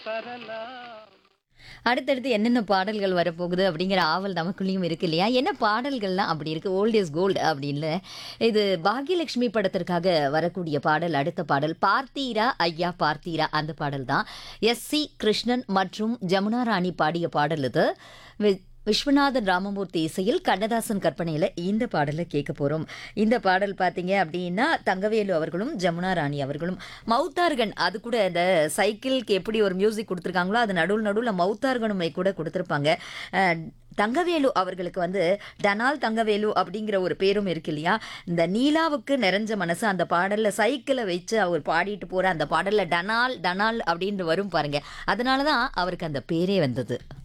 அடுத்தடுத்து என்னென்ன பாடல்கள் வரப்போகுது அப்படிங்கிற ஆவல் நமக்குள்ளேயும் இருக்கு இல்லையா என்ன பாடல்கள்லாம் அப்படி இருக்கு ஓல்ட் இஸ் கோல்டு அப்படின்னு இது பாக்யலட்சுமி படத்திற்காக வரக்கூடிய பாடல் அடுத்த பாடல் பார்த்தீரா ஐயா பார்த்தீரா அந்த பாடல் தான் எஸ் சி கிருஷ்ணன் மற்றும் ஜமுனா ராணி பாடிய பாடல் இது வி- விஸ்வநாதன் ராமமூர்த்தி இசையில் கண்ணதாசன் கற்பனையில் இந்த பாடலை கேட்க போகிறோம் இந்த பாடல் பார்த்தீங்க அப்படின்னா தங்கவேலு அவர்களும் ஜமுனா ராணி அவர்களும் மௌத்தார்கன் அது கூட இந்த சைக்கிள்க்கு எப்படி ஒரு மியூசிக் கொடுத்துருக்காங்களோ அது நடுவில் நடுவில் மௌத்தார்கனுமை கூட கொடுத்துருப்பாங்க அஹ், தங்கவேலு அவர்களுக்கு வந்து டனால் தங்கவேலு அப்படிங்கிற ஒரு பேரும் இருக்கு இல்லையா இந்த நீலாவுக்கு நிறைஞ்ச மனசு அந்த பாடலில் சைக்கிளை வச்சு அவர் பாடிட்டு போகிற அந்த பாடலில் டனால் டனால் அப்படின்னு வரும் பாருங்க அதனால தான் அவருக்கு அந்த பேரே வந்தது